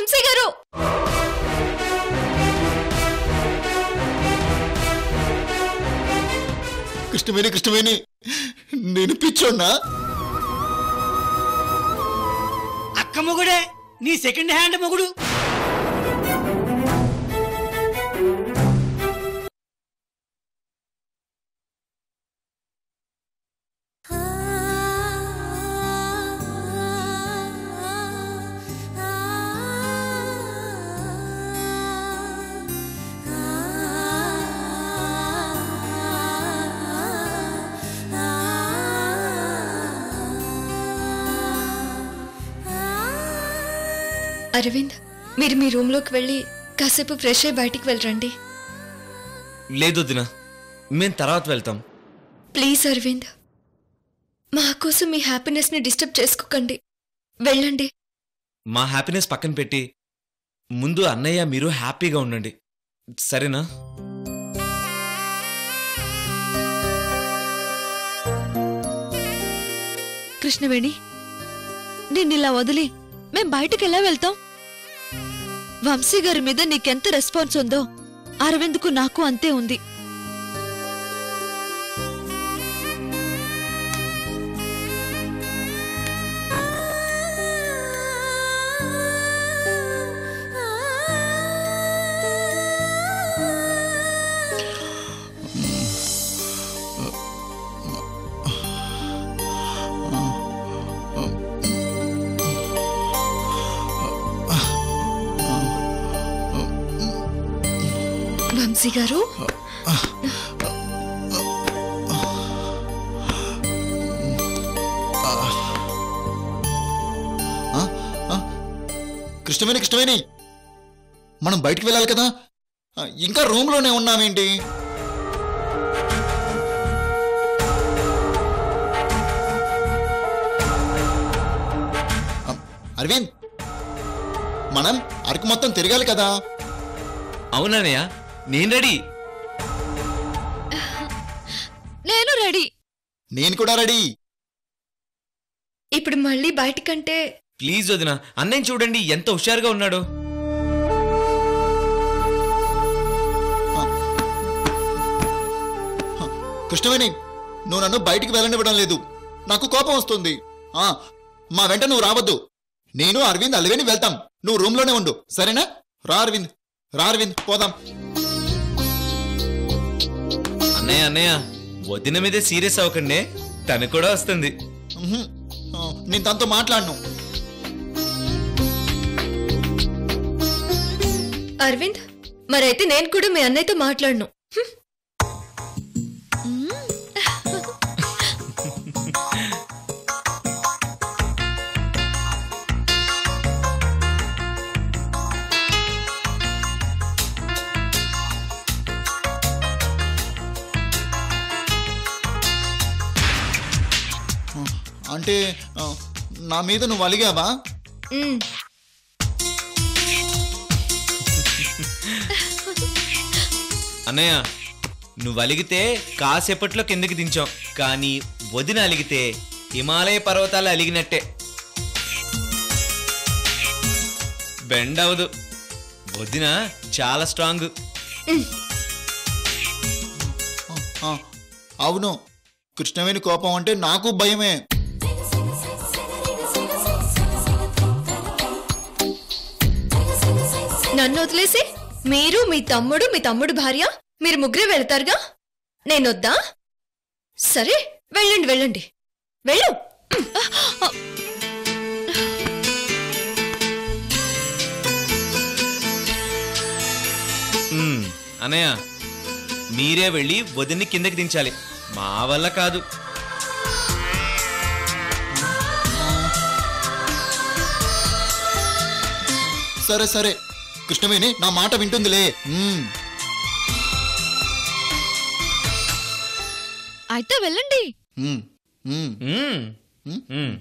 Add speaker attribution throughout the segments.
Speaker 1: వంశీ గారు
Speaker 2: కృష్ణవేణి కృష్ణవేణి నేను పిచ్చోన్నా
Speaker 3: అక్క మొగుడే నీ సెకండ్ హ్యాండ్ మొగుడు
Speaker 1: అరవింద్ మీరు మీ రూమ్ లోకి వెళ్ళి కాసేపు ఫ్రెష్ అయ్యి బయటికి వెళ్ళరండి
Speaker 4: లేదు వదిన మేము తర్వాత వెళ్తాం
Speaker 1: ప్లీజ్ అరవింద్ మా కోసం మీ హ్యాపీనెస్ ని డిస్టర్బ్ చేసుకోకండి వెళ్ళండి
Speaker 4: మా హ్యాపీనెస్ పక్కన పెట్టి ముందు అన్నయ్య మీరు హ్యాపీగా ఉండండి సరేనా
Speaker 5: కృష్ణవేణి నిన్నిలా వదిలి మేం బయటకు ఎలా వెళ్తాం వంశీ గారి మీద నీకెంత రెస్పాన్స్ ఉందో అరవింద్కు నాకు అంతే ఉంది
Speaker 1: వంశీ గారు
Speaker 2: కృష్ణవేణి కృష్ణవేణి మనం బయటికి వెళ్ళాలి కదా ఆ, ఇంకా రూమ్లోనే ఉన్నామేంటి ఆ, అరవింద్ మనం అరకు మొత్తం తిరగాలి కదా
Speaker 4: అవునన్నయ్య నేను రెడీ
Speaker 5: నేను రెడీ
Speaker 2: నేను కూడా రెడీ
Speaker 1: ఇప్పుడు మళ్ళీ బయటికంటే
Speaker 4: ప్లీజ్ వదిన అన్నయ్య చూడండి ఎంత హుషారుగా ఉన్నాడో
Speaker 2: కృష్ణవేణి నువ్వు నన్ను బయటికి వెళ్ళనివ్వడం లేదు నాకు కోపం వస్తుంది ఆ మా వెంట నువ్వు రావద్దు నేను అరవింద్ అలివేని వెళ్తాం నువ్వు రూమ్లోనే ఉండు సరేనా రా అరవింద్ రా అరవింద్ పోదాం
Speaker 4: అన్నయ్య అన్నయ్య వదిన మీదే సీరియస్ అవ్వకండి తను కూడా వస్తుంది
Speaker 2: ఉహుం. ఆ, నేను తనతో మాట్లాడను
Speaker 1: అరవింద్ మరైతే నేను కూడా మీ అన్నయ్యతో మాట్లాడను హ్మ్.
Speaker 2: అంటే ఆ, నా మీద నువ్వు అలిగావా
Speaker 1: మ్,
Speaker 4: అన్నయ్య నువ్వు అలిగితే కాసేపట్లో కిందకి దించాం కానీ వదిన అలిగితే హిమాలయ పర్వతాలు అలిగినట్టే బెండ్ అవదు వదిన చాలా స్ట్రాంగ్
Speaker 2: ఆ, అవును కృష్ణవేణి కోపం అంటే నాకు భయమే
Speaker 1: నన్ను వదిలేసి మీరు మీ తమ్ముడు మీ తమ్ముడు భార్య మీరు ముగ్గురే వెళ్తారుగా నేనొద్దా సరే వెళ్ళండి వెళ్ళండి వెళ్ళు
Speaker 4: మ్మ్. అన్నయ్య మీరే వెళ్ళి వదిన్ని కిందకి దించాలి మా వల్ల కాదు
Speaker 2: సరే సరే కృష్ణవేణి నా మాట వింటుందిలే ఉమ్.
Speaker 5: అయితే వెళ్ళండి
Speaker 2: ఉమ్. ఉమ్.
Speaker 4: మ్మ్. మ్మ్.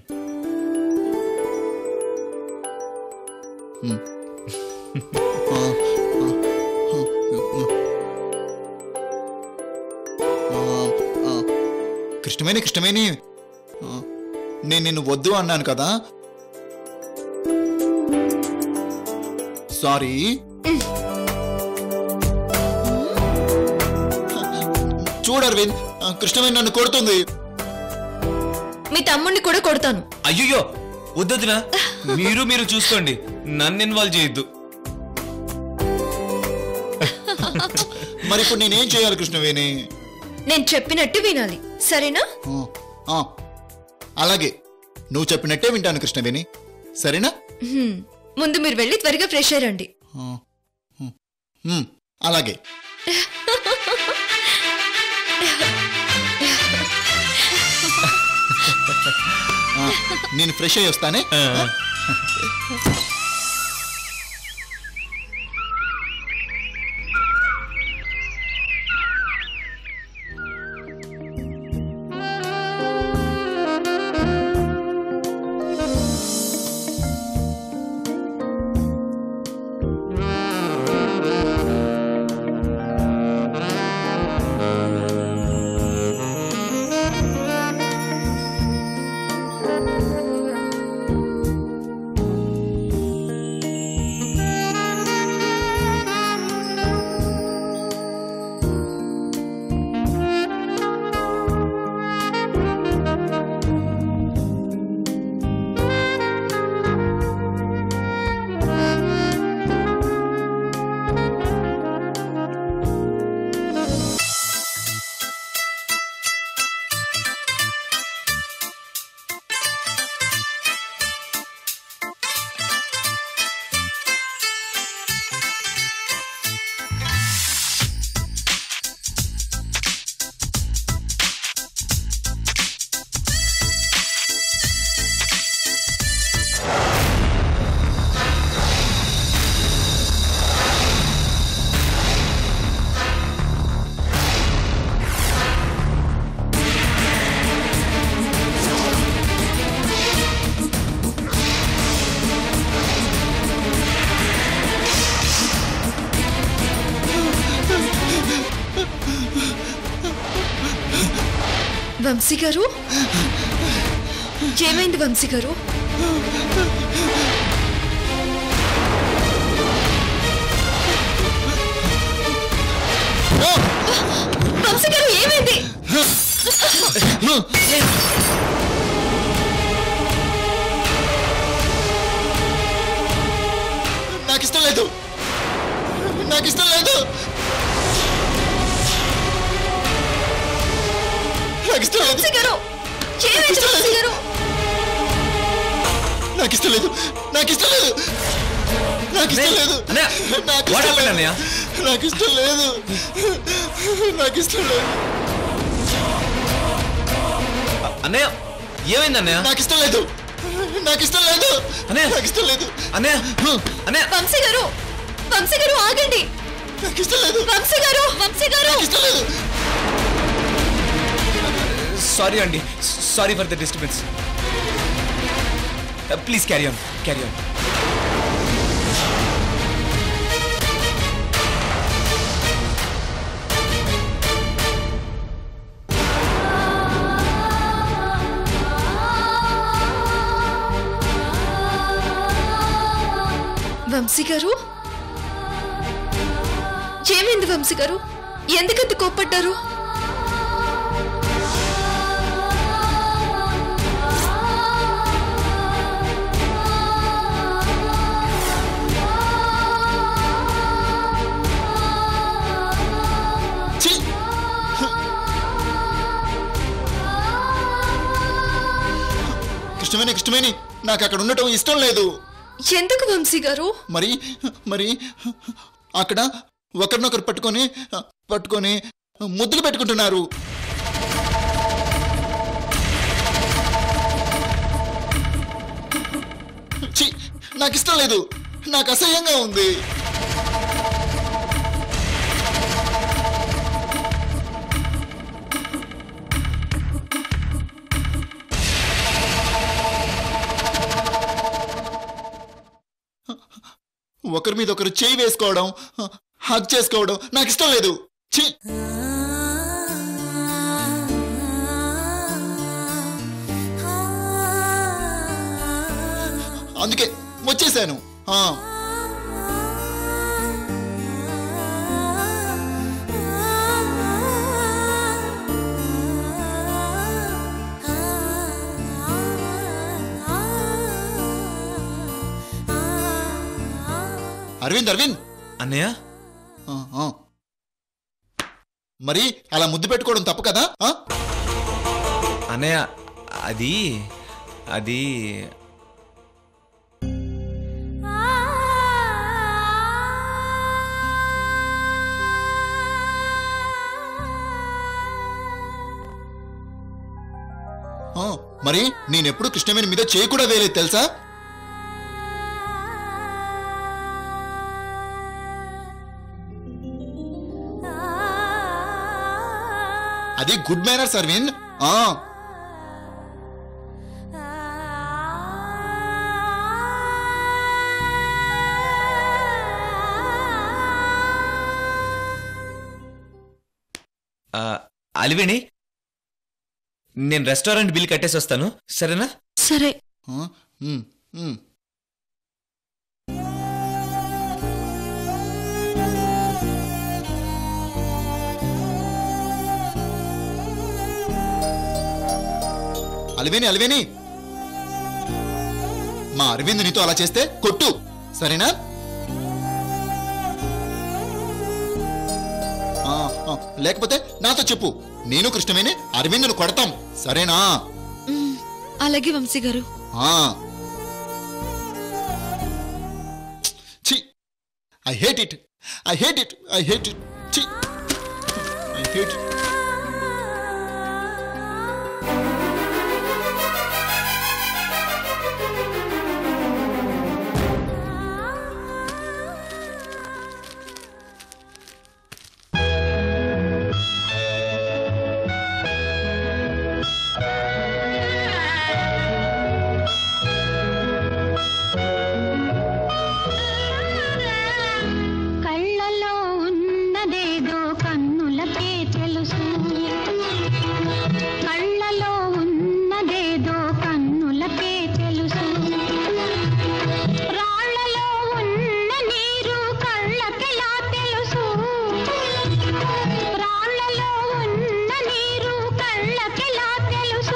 Speaker 2: ఆ, ఆ, ఆ, ఆ. కృష్ణవేణి కృష్ణవేణి ఆ, నేను నిన్ను వద్దు అన్నాను కదా సారీ చూడు అరవింద్ ఆ, కృష్ణవేణి నన్ను కొడుతుంది
Speaker 1: మీ తమ్ముడిని కూడా కొడతాను
Speaker 4: అయ్యో వద్దొద్దునా మీరు మీరు చూసుకోండి నన్ను ఇన్వాల్వ్ చేయొద్దు
Speaker 2: మరి ఇప్పుడు నేనేం చేయాలి కృష్ణవేణి
Speaker 1: నేను చెప్పినట్టు వినాలి సరేనా
Speaker 2: ఆ, ఆ, అలాగే నువ్వు చెప్పినట్టే వింటాను కృష్ణవేణి సరేనా
Speaker 1: హ్మ్. ముందు మీరు వెళ్ళి త్వరగా ఫ్రెష్ అయ్యండి
Speaker 2: ఆ, ఉమ్, ఉమ్, అలాగే ఆ, నేను ఫ్రెష్ అయ్యి వస్తానే
Speaker 4: ఆ.
Speaker 1: వంశీ గారు ఏమైంది వంశీ గారు వంశీ గారు ఏమైంది
Speaker 2: నాకు ఇష్టం లేదు నాకు ఇష్టం లేదు నాకు ఇష్టం లేదు
Speaker 1: వంశీ గారు ఏమైంది వంశీ గారు
Speaker 2: నాకు ఇష్టం లేదు నాకు ఇష్టం లేదు నాకు ఇష్టం లేదు
Speaker 4: అన్నయ్య,
Speaker 2: నాకు
Speaker 4: what
Speaker 2: ఇష్టం
Speaker 4: happened,
Speaker 2: లేదు
Speaker 4: అన్నయ్య?
Speaker 2: నాకు ఇష్టం లేదు నాకు ఇష్టం లేదు
Speaker 4: అన్నయ్య ఏమైంది అన్నయ్య
Speaker 2: నాకు ఇష్టం లేదు నాకు ఇష్టం లేదు
Speaker 4: అన్నయ్య.
Speaker 2: నాకు ఇష్టం లేదు
Speaker 4: అన్నయ్య అన్నయ్య
Speaker 1: వంశీ గారు వంశీ గారు ఆగండి
Speaker 2: నాకు ఇష్టం లేదు
Speaker 1: వంశీ గారు వంశీ గారు
Speaker 2: నాకు ఇష్టం లేదు
Speaker 4: సారీ అండి sorry for the disturbance please carry on carry on
Speaker 1: Vamsi garu ఏమైంది వంశీ గారు ఎందుకంత కోప్పడ్డారు
Speaker 2: ఛీ! కృష్ణవేణి కృష్ణవేణి నాకు అక్కడ ఉండటం ఇష్టం లేదు
Speaker 1: ఎందుకు వంశీ గారు
Speaker 2: మరి మరి అక్కడ ఒకరినొకరు పట్టుకొని పట్టుకొని ముద్దులు పెట్టుకుంటున్నారు ఛీ! నాకు ఇష్టం లేదు నాకు అసహ్యంగా ఉంది ఒకరి మీద ఒకరు చేయి వేసుకోవడం హక్ చేసుకోవడం నాకు ఇష్టం లేదు ఛీ! అందుకే వచ్చేసాను ఆ. అరవింద్ అరవింద్
Speaker 4: అన్నయ్య
Speaker 2: ఆ, ఆ. మరి అలా ముద్దు పెట్టుకోవడం తప్పు కదా ఆ?
Speaker 4: అన్నయ్య అది అది
Speaker 2: ఆ, మరి నేనెప్పుడు కృష్ణవేణి మీద చేయి కూడా వేయలేదు తెలుసా అది గుడ్ మేనర్స్ అరవింద్ ఆ
Speaker 4: ఆ, అలివేణి నేను రెస్టారెంట్ బిల్ కట్టేసి వస్తాను సరేనా
Speaker 5: సరే
Speaker 2: ఆ, ఉమ్, ఉమ్. అలివేని అలివేని మా అరవింద్ నీతో అలా చేస్తే కొట్టు సరేనా ఆ, ఆ, లేకపోతే నాతో చెప్పు నేను కృష్ణవేణి అరవింద్ను కొడతాం సరేనా
Speaker 5: మ్, అలాగే వంశీ గారు
Speaker 2: ఆ ఛీ I hate it I hate it I hate it ఛీ ఐ హేట్ ఇట్
Speaker 6: కళ్ళలో ఉన్నదేదో కన్నులకే తెలుసు కళ్ళలో ఉన్నదేదో కన్నులకే తెలుసు రాళ్ళలో ఉన్న నీరు కళ్ళకెలా తెలుసు రాళ్ళలో ఉన్న నీరు కళ్ళకెలా తెలుసు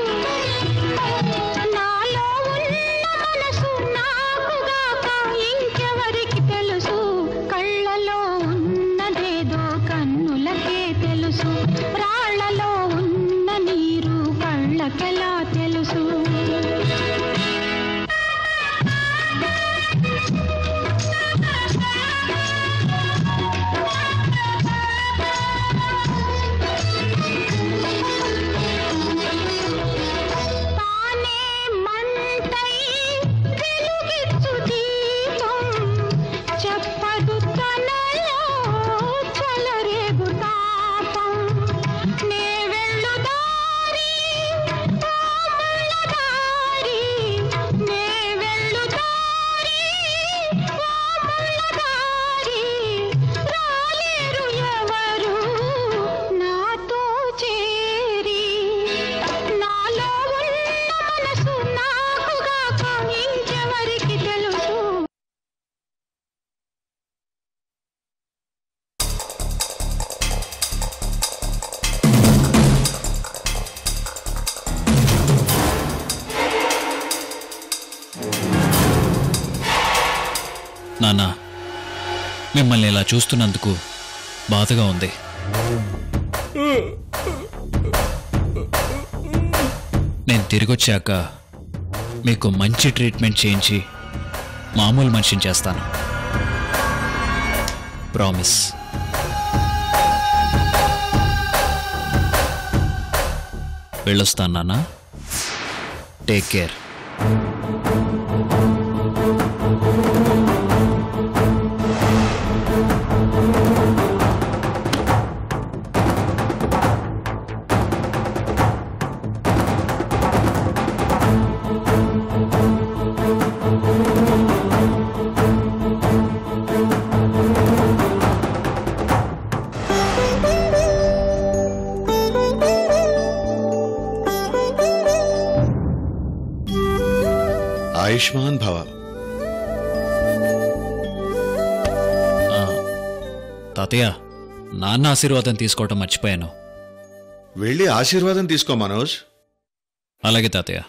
Speaker 6: నాలో ఉన్న మనసు నాకుగాక ఇంకెవరికి తెలుసు కళ్ళలో ఉన్నదేదో కన్నులకే తెలుసు రాళ్లలో ఉన్న నీరు కళ్ళకెలా తెలుసు తానే మంటై వెలుగిచ్చు దీపం చెప్పదు తనలో చలరేగు తాపం నే వెళ్ళు దారి పాముల దారి నే వెళ్ళు దారి పాముల దారి రాలేరు ఎవరు నాతో చేరి నాలో ఉన్న మనసు నాకుగాక ఇంకెవరికి తెలుసు
Speaker 7: నాన్న మిమ్మల్ని ఇలా చూస్తున్నందుకు బాధగా ఉంది నేను తిరిగొచ్చాక మీకు మంచి ట్రీట్మెంట్ చేయించి మామూలు మనిషిని చేస్తాను ప్రామిస్ వెళ్ళొస్తాను నాన్న టేక్ కేర్
Speaker 8: ఆయుష్మాన్ భవ
Speaker 7: ఆ, తాతయ్య నాన్న ఆశీర్వాదం తీసుకోవటం మర్చిపోయాను
Speaker 8: వెళ్ళి ఆశీర్వాదం తీసుకో మనోజ్
Speaker 7: అలాగే తాతయ్య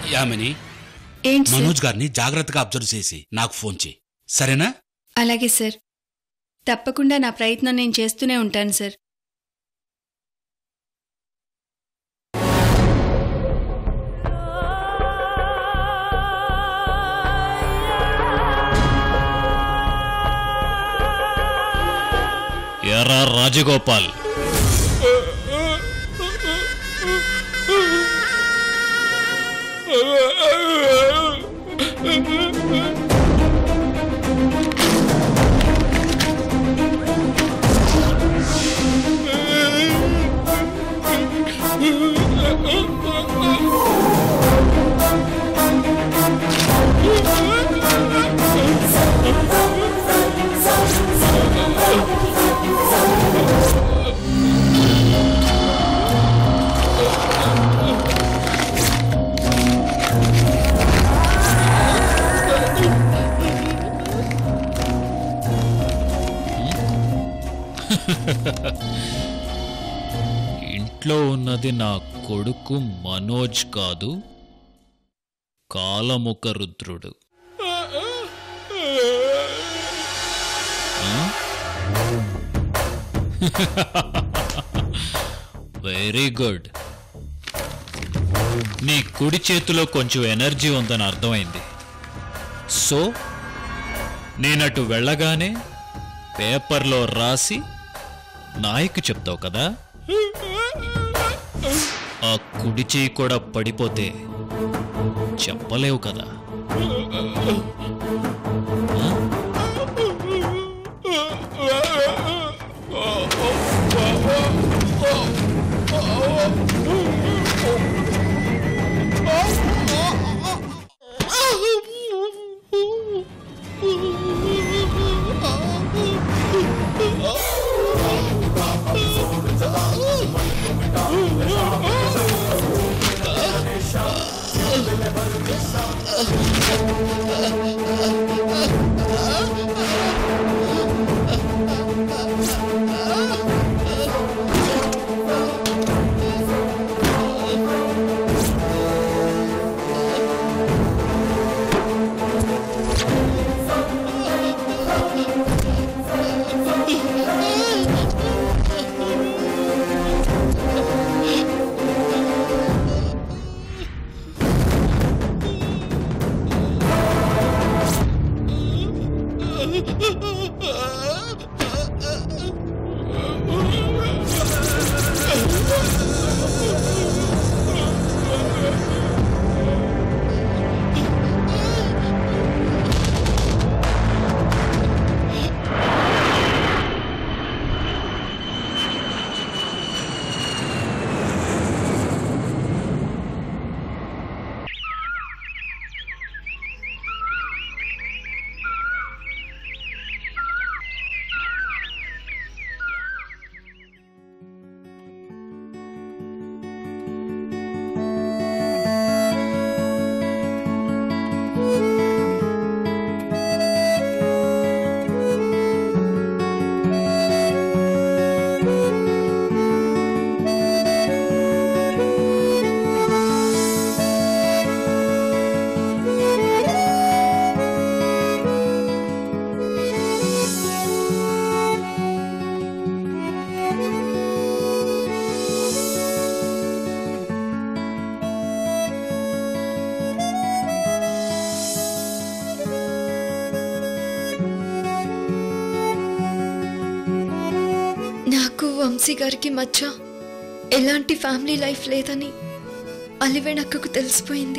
Speaker 9: యామిని
Speaker 10: ఏంటి సార్
Speaker 9: మనోజ్ గారిని జాగ్రత్తగా అబ్జర్వ్ చేసి నాకు ఫోన్ చేయి సరేనా
Speaker 10: అలాగే సార్ తప్పకుండా నా ప్రయత్నం నేను చేస్తూనే ఉంటాను సార్
Speaker 7: ఎరా రాజగోపాల్ ఇంట్లో ఉన్నది నా కొడుకు మనోజ్ కాదు కాలముఖ రుద్రుడు వెరీ గుడ్ నీ కుడి చేతిలో కొంచెం ఎనర్జీ ఉందని అర్థమైంది సో నేనటు వెళ్ళగానే పేపర్లో రాసి నాయకు చెప్తావు కదా ఆ కుడి చేయి కూడా పడిపోతే చెప్పలేవు కదా ఆ?
Speaker 1: నాకు వంశీ గారికి మధ్య ఎలాంటి ఫ్యామిలీ లైఫ్ లేదని అలివేణ్ అక్కకు తెలిసిపోయింది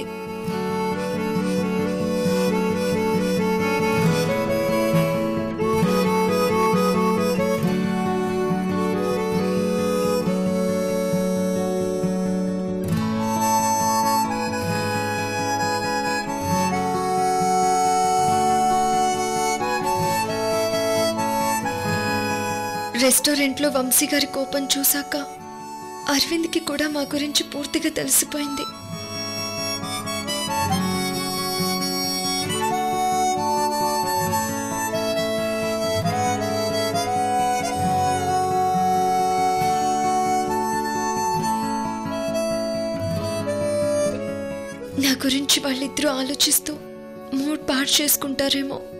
Speaker 1: రెస్టారెంట్లో వంశీ గారి కోపం చూశాక అరవింద్కి కూడా మా గురించి పూర్తిగా తెలిసిపోయింది నా గురించి వాళ్ళిద్దరూ ఆలోచిస్తూ మూడ్ పాడు చేసుకుంటారేమో